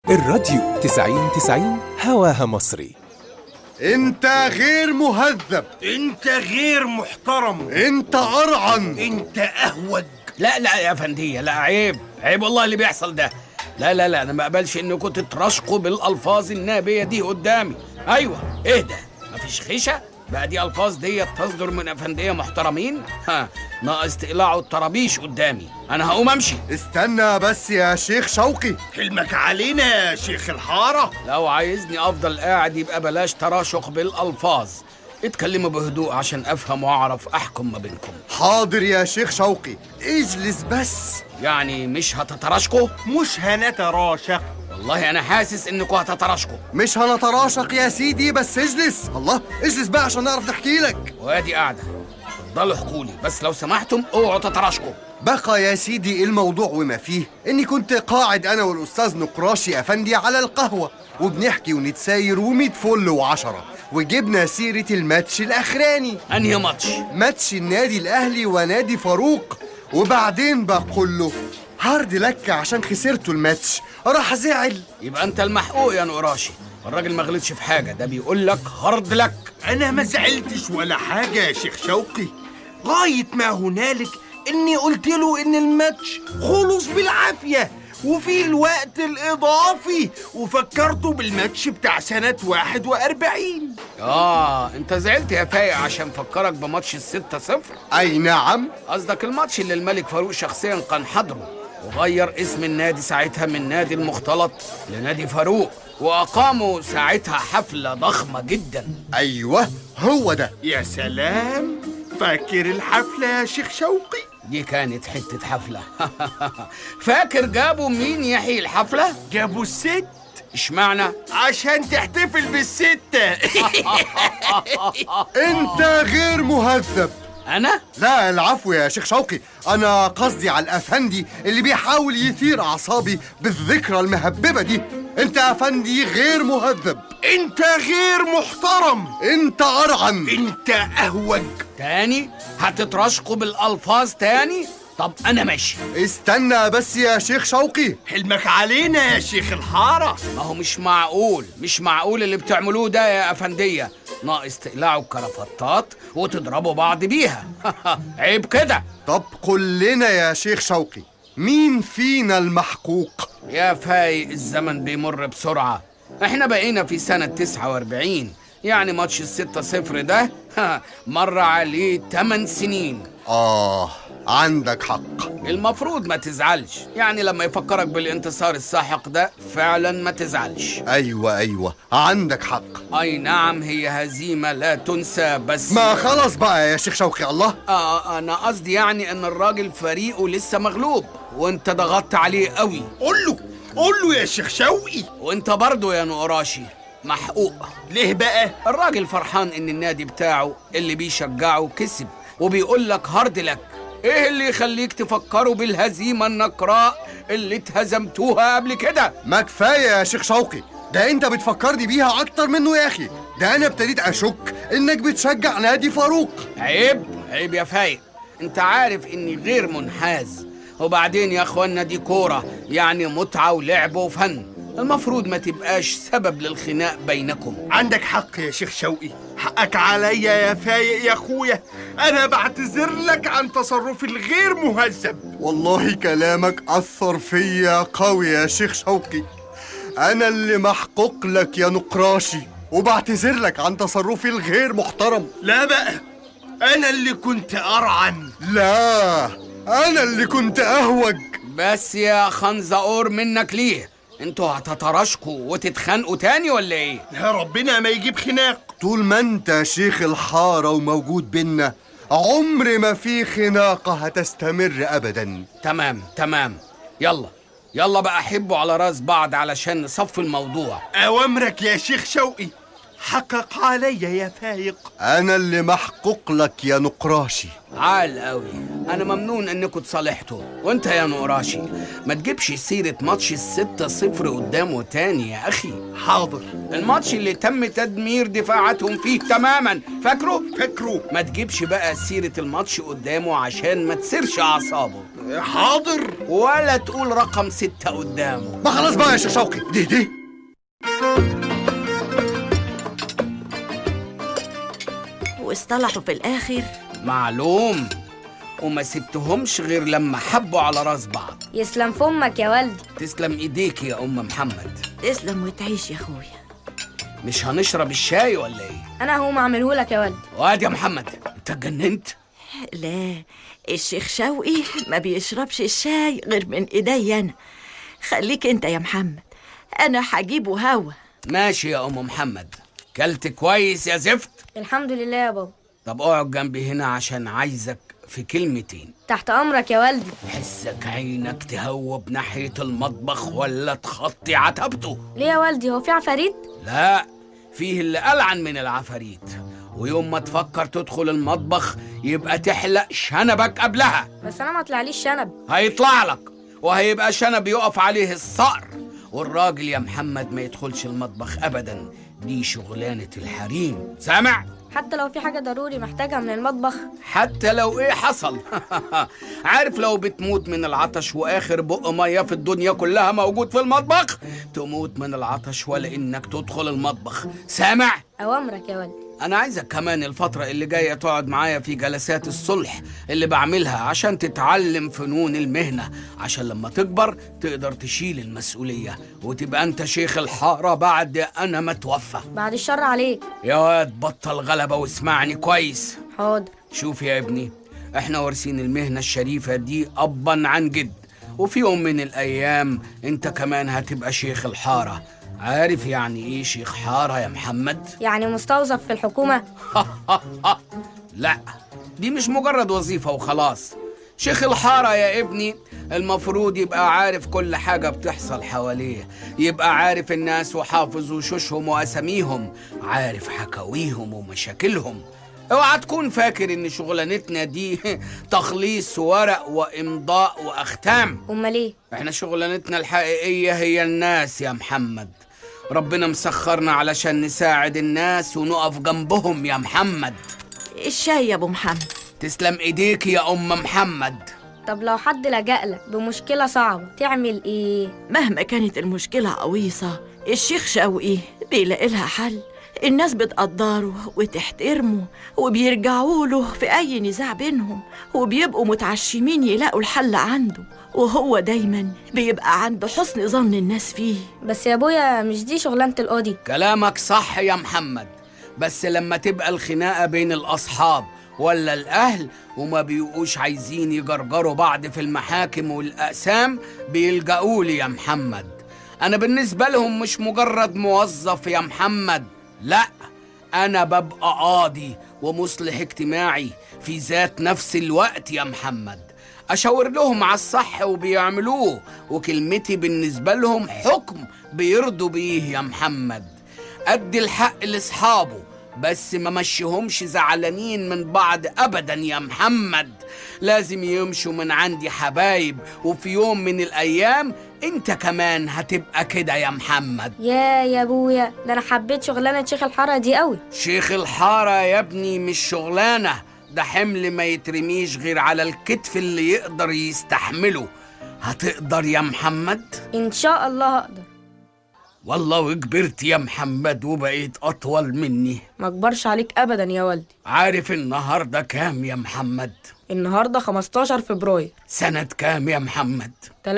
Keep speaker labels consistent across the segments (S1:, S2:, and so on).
S1: الراديو 90 90 هواها مصري
S2: انت غير مهذب
S3: انت غير محترم
S2: انت ارعن
S3: انت اهوج
S4: لا لا يا فندية لا عيب عيب والله اللي بيحصل ده لا لا لا انا ما اقبلش انكم تترشقوا بالالفاظ النابيه دي قدامي ايوه ايه ده مفيش خيشه بقى دي الفاظ دي تصدر من افنديه محترمين ها ناقص تقلعوا الطرابيش قدامي انا هقوم امشي
S2: استنى بس يا شيخ شوقي
S3: حلمك علينا يا شيخ الحارة
S4: لو عايزني افضل قاعد يبقى بلاش تراشق بالالفاظ اتكلموا بهدوء عشان افهم واعرف احكم ما بينكم
S2: حاضر يا شيخ شوقي اجلس بس
S4: يعني مش هتتراشقوا
S3: مش هنتراشق
S4: والله انا حاسس انكم هتتراشقوا
S2: مش هنتراشق يا سيدي بس اجلس الله اجلس بقى عشان نعرف نحكي لك
S4: وادي قاعده اتفضلوا احكوا لي بس لو سمحتم اوعوا تتراشقوا
S2: بقى يا سيدي الموضوع وما فيه اني كنت قاعد انا والاستاذ نقراشي افندي على القهوه وبنحكي ونتساير وميت فل وعشرة وجبنا سيرة الماتش الأخراني
S4: انهي ماتش
S2: ماتش النادي الأهلي ونادي فاروق وبعدين بقول له هارد لك عشان خسرتوا الماتش راح زعل
S4: يبقى انت المحقوق يا نقراشي الراجل ما غلطش في حاجه ده بيقول لك هارد لك
S3: انا ما زعلتش ولا حاجة يا شيخ شوقي غاية ما هنالك اني قلت له ان الماتش خلص بالعافية وفي الوقت الإضافي وفكرته بالماتش بتاع سنة 41
S4: اه انت زعلت يا فايق عشان فكرك بماتش الستة صفر
S2: أي نعم
S4: قصدك الماتش اللي الملك فاروق شخصيا كان حضره وغير اسم النادي ساعتها من نادي المختلط لنادي فاروق واقاموا ساعتها حفله ضخمه جدا
S2: أيوه هو ده
S3: يا سلام فاكر الحفلة يا شيخ شوقي
S4: دي كانت حته حفله فاكر جابوا مين يحيي الحفله
S3: جابوا الست
S4: اشمعنى
S3: عشان تحتفل بالستة
S2: أنت غير مهذب
S4: انا
S2: لا العفو يا شيخ شوقي أنا قصدي على الأفندي اللي بيحاول يثير أعصابي بالذكرى المهببة دي أنت أفندي غير مهذب
S3: انت غير محترم
S2: أنت أرعن
S3: انت اهوج
S4: تاني هتترشقوا بالالفاظ تاني طب انا ماشي
S2: استنى بس يا شيخ شوقي
S3: حلمك علينا يا شيخ الحارة
S4: ما هو مش معقول مش معقول اللي بتعملوه ده يا افنديه ناقص تقلعوا الكرافتات وتضربوا بعض بيها عيب كده
S2: طب قل لنا يا شيخ شوقي مين فينا المحقوق
S4: يا فايق الزمن بيمر بسرعة احنا بقينا في سنة 49 يعني ماتش الستة صفر ده مر عليه 8 سنين
S2: آه عندك حق
S4: المفروض ما تزعلش يعني لما يفكرك بالانتصار الساحق ده فعلا ما تزعلش
S2: أيوة أيوة عندك حق
S4: اي نعم هي هزيمة لا تنسى بس
S2: ما خلاص بقى يا شيخ شوقي الله
S4: آه انا قصدي يعني ان الراجل فريقه لسه مغلوب وانت ضغطت عليه قوي
S3: قول له قول له يا شيخ شوقي
S4: وانت برضه يا نقراشي محقوق
S3: ليه بقى
S4: الراجل فرحان ان النادي بتاعه اللي بيشجعه كسب وبيقول لك هارد لك ايه اللي يخليك تفكروا بالهزيمة النقراء اللي اتهزمتوها قبل كده
S2: ما كفاية يا شيخ شوقي ده انت بتفكرني بيها اكتر منه يا اخي ده انا ابتديت اشك انك بتشجع نادي فاروق
S4: عيب عيب يا فايق انت عارف اني غير منحاز وبعدين يا اخوانا دي كورة يعني متعة ولعب وفن المفروض ما تبقاش سبب للخناق بينكم
S3: عندك حق يا شيخ شوقي حقك عليا يا فايق يا اخويا انا بعتذر لك عن تصرفي الغير مهذب
S2: والله كلامك اثر فيا قوي يا شيخ شوقي انا اللي محقوق لك يا نقراشي وبعتذر لك عن تصرفي الغير محترم
S3: لا بقى انا اللي كنت ارعن
S2: لا انا اللي كنت اهوج
S4: بس يا خنزقور منك ليه انتوا هتتراشقوا وتتخانقوا تاني ولا ايه
S3: يا ربنا ما يجيب خناق
S2: طول ما انت شيخ الحارة وموجود بينا عمر ما في خناقة هتستمر ابدا
S4: تمام تمام يلا يلا بقى حبوا على راس بعض علشان نصفي الموضوع
S3: اوامرك يا شيخ شوقي حقق عليا يا فايق
S2: انا اللي محقوق لك يا نقراشي
S4: عال قوي انا ممنون انكم اتصالحتوا وانت يا نقراشي ما تجيبش سيرة ماتش الستة صفر قدامه تاني يا اخي
S3: حاضر
S4: الماتش اللي تم تدمير دفاعاتهم فيه تماما فاكره
S3: فاكره
S4: ما تجيبش بقى سيرة الماتش قدامه عشان ما تسيرش اعصابه
S3: حاضر
S4: ولا تقول رقم ستة قدامه
S2: ما خلاص بقى يا شيخ شوقي دي دي
S5: واصطلحوا في الآخر
S4: معلوم وما سبتهمش غير لما حبوا على راس بعض
S6: يسلم فمك يا والدي
S4: تسلم ايديك يا ام محمد
S5: تسلم وتعيش يا أخويا
S4: مش هنشرب الشاي ولا ايه
S6: انا هقوم اعمله لك يا والدي
S4: واد يا محمد انت اتجننت
S5: لا الشيخ شوقي ما بيشربش الشاي غير من إيدي أنا خليك أنت يا محمد أنا هجيبه هوا
S4: ماشي يا ام محمد كلت كويس يا زفت
S6: الحمد لله يا بابا
S4: طب اقعد جنبي هنا عشان عايزك في كلمتين
S6: تحت امرك يا والدي
S4: حسك عينك تهوب ناحية المطبخ ولا تخطي عتبته
S6: ليه يا والدي هو في عفاريت
S4: لا فيه اللي ألعن من العفاريت ويوم ما تفكر تدخل المطبخ يبقى تحلق شنبك قبلها
S6: بس انا ما طلعليش شنب
S4: هيطلع لك وهيبقى شنب يقف عليه الصقر والراجل يا محمد ما يدخلش المطبخ أبدا دي شغلانة الحريم سامع؟
S6: حتى لو في حاجه ضروري محتاجها من المطبخ
S4: حتى لو ايه حصل عارف لو بتموت من العطش واخر بق ميه في الدنيا كلها موجود في المطبخ تموت من العطش ولا انك تدخل المطبخ سامع
S6: اوامرك يا والدي
S4: انا عايزك كمان الفتره اللي جايه تقعد معايا في جلسات الصلح اللي بعملها عشان تتعلم فنون المهنه عشان لما تكبر تقدر تشيل المسؤوليه وتبقى انت شيخ الحاره بعد انا ما توفى
S6: بعد الشر عليك
S4: يا واد بطل غلبه واسمعني كويس
S6: حاضر
S4: شوف يا ابني احنا وارثين المهنة الشريفة دي أبا عن جد وفي يوم من الأيام انت كمان هتبقى شيخ الحارة عارف يعني ايه شيخ حارة يا محمد؟
S6: يعني مستوظف في الحكومه
S4: لا دي مش مجرد وظيفة وخلاص شيخ الحارة يا ابني المفروض يبقى عارف كل حاجة بتحصل حواليه يبقى عارف الناس وحافظ وشوشهم وأساميهم عارف حكاويهم ومشاكلهم اوعى تكون فاكر ان شغلانتنا دي تخليص ورق وامضاء واختام
S6: امال ايه
S4: احنا شغلانتنا الحقيقية هي الناس يا محمد ربنا مسخرنا علشان نساعد الناس ونقف جنبهم يا محمد
S5: الشاي يا أبو محمد
S4: تسلم ايديك يا ام محمد
S6: طب لو حد لجأ لك بمشكله صعبه تعمل ايه
S5: مهما كانت المشكلة عويصة الشيخ شوقي بيلاقي لها حل الناس بتقدره وتحترمه وبيرجعوا له في أي نزاع بينهم وبيبقوا متعشمين يلاقوا الحل عنده وهو دايما بيبقى عند حسن ظن الناس فيه
S6: بس يا ابويا مش دي شغلانه القاضي
S4: كلامك صح يا محمد بس لما تبقى الخناقة بين الأصحاب ولا الأهل وما بيبقوش عايزين يجرجروا بعض في المحاكم والأقسام بيلجأوا لي يا محمد أنا بالنسبة لهم مش مجرد موظف يا محمد لا أنا ببقى قاضي ومصلح اجتماعي في ذات نفس الوقت يا محمد أشاور لهم على الصح وبيعملوه وكلمتي بالنسبة لهم حكم بيرضوا بيه يا محمد أدي الحق لأصحابه بس ما مشيهمش زعلانين من بعض أبدا يا محمد لازم يمشوا من عندي حبايب وفي يوم من الأيام أنت كمان هتبقى كده يا محمد
S6: يا يا ابويا ده انا حبيت شغلانه شيخ الحاره دي قوي
S4: شيخ الحارة يا ابني مش شغلانة ده حمل ما يترميش غير على الكتف اللي يقدر يستحمله هتقدر يا محمد؟
S6: ان شاء الله هقدر
S4: والله وكبرت يا محمد وبقيت أطول مني
S6: ما اكبرش عليك ابدا يا والدي
S4: عارف النهاردة كام يا محمد؟
S6: النهارده 15 فبراير
S4: سنة كام يا محمد؟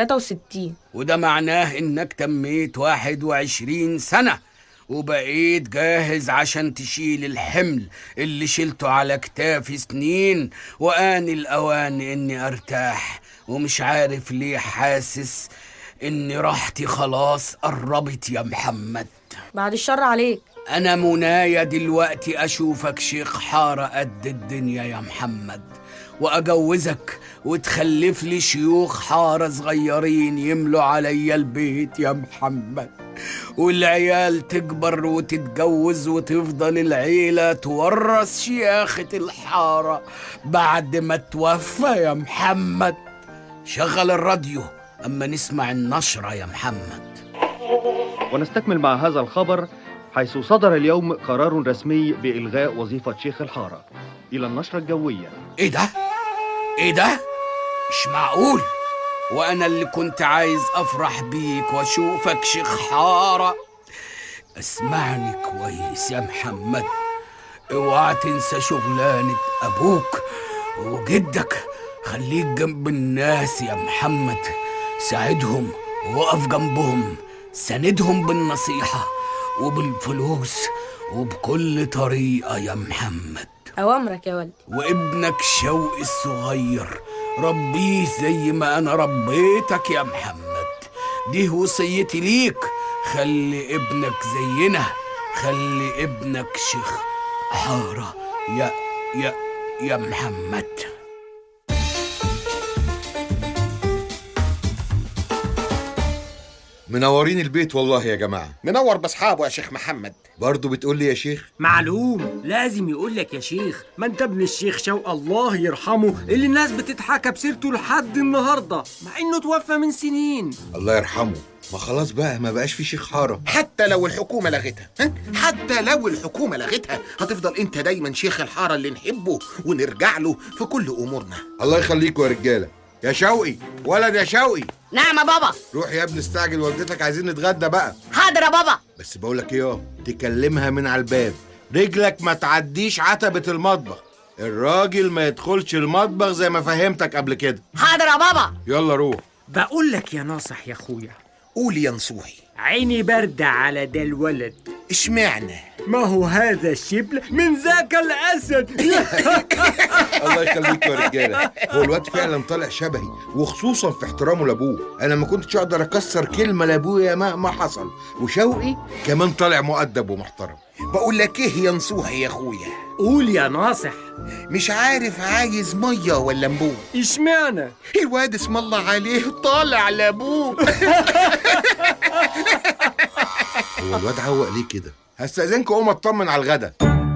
S6: 63
S4: وده معناه إنك تميت واحد وعشرين سنة وبقيت جاهز عشان تشيل الحمل اللي شلته على كتافي سنين وآن الأوان إني أرتاح ومش عارف ليه حاسس إن راحتي خلاص قربت يا محمد
S6: بعد الشر عليك
S4: أنا منايا دلوقتي أشوفك شيخ حارة قد الدنيا يا محمد وأجوزك وتخلف لي شيوخ حارة صغيرين يملوا عليا البيت يا محمد والعيال تكبر وتتجوز وتفضل العيلة تورث شياخة الحارة بعد ما توفى يا محمد شغل الراديو أما نسمع النشرة يا محمد
S7: ونستكمل مع هذا الخبر حيث صدر اليوم قرار رسمي بإلغاء وظيفة شيخ الحارة إلى النشرة الجوية
S4: ايه ده؟ ايه ده؟ مش معقول وانا اللي كنت عايز افرح بيك واشوفك شيخ حاره اسمعني كويس يا محمد اوعى تنسى شغلانة ابوك وجدك خليك جنب الناس يا محمد ساعدهم وقف جنبهم ساندهم بالنصيحة وبالفلوس وبكل طريقة يا محمد
S6: أوامرك يا ولدي
S4: وابنك شوقي الصغير ربيه زي ما انا ربيتك يا محمد دي وصيتي ليك خلي ابنك زينا خلي ابنك شيخ حارة يا يا يا محمد
S8: منورين البيت والله يا جماعة
S9: منور باصحابه يا شيخ محمد
S8: برضو بتقول لي يا شيخ
S10: معلوم لازم يقول لك يا شيخ ما انت ابن الشيخ شوق الله يرحمه اللي الناس بتتحكى بسيرته لحد النهارده مع انه توفى من سنين
S8: الله يرحمه ما خلاص بقى ما بقاش في شيخ حارة
S9: حتى لو الحكومة لغتها ها؟ حتى لو الحكومة لغتها هتفضل انت دايما شيخ الحارة اللي نحبه ونرجع له في كل امورنا
S8: الله يخليكوا يا رجالة يا شوقي ولد يا شوقي
S11: نعم يا بابا
S8: روح يا ابني استعجل والدتك عايزين نتغدى بقى
S11: حاضر يا بابا
S8: بس بقول لك ايه اه تكلمها من على الباب رجلك ما تعديش عتبة المطبخ الراجل ما يدخلش المطبخ زي ما فهمتك قبل كده
S11: حاضر يا بابا
S8: يلا روح
S10: بقول لك يا ناصح يا اخويا
S9: قول يا نصوحي
S10: عيني باردة على ده الولد
S9: اشمعنى
S10: ما هو هذا الشبل من ذاك الاسد
S8: الله يخليك يا رجاله هو الواد فعلا طالع شبهي وخصوصا في احترامه لابوه انا ما كنتش اقدر اكسر كلمه لابويا مهما حصل وشوقي كمان طالع مؤدب ومحترم
S9: بقول لك ايه يا نصوحي يا اخويا
S10: قول يا ناصح
S9: مش عارف عايز ميه ولا نبوه
S10: اشمعنى
S9: الواد اسم الله عليه طالع لابوه
S8: هو الواد عوق ليه كده هستأذنكم اقوم اطمن على الغدا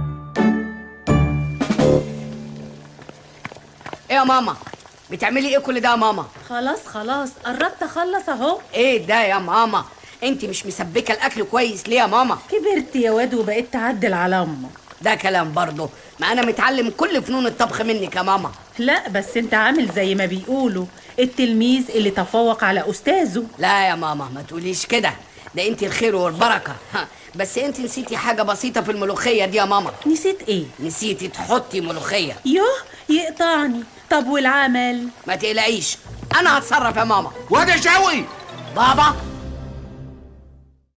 S11: ايه يا ماما بتعملي ايه كل ده يا ماما
S12: خلاص خلاص قربت اخلص اهو
S11: ايه ده يا ماما انت مش مسبكه الاكل كويس ليه يا ماما
S12: كبرت يا واد وبقيت تعدل على امك
S11: ده كلام برضه ما انا متعلم كل فنون الطبخ منك يا ماما
S12: لا بس انت عامل زي ما بيقولوا التلميذ اللي تفوق على استاذه
S11: لا يا ماما ما تقوليش كده ده انت الخير والبركه ها، بس انت نسيتي حاجه بسيطه في الملوخيه دي يا ماما
S12: نسيت ايه
S11: نسيتي تحطي ملوخيه
S12: يوه يقطعني طب والعمل
S11: ما تقلقيش انا هتصرف يا ماما
S9: واد يا شوقي
S11: بابا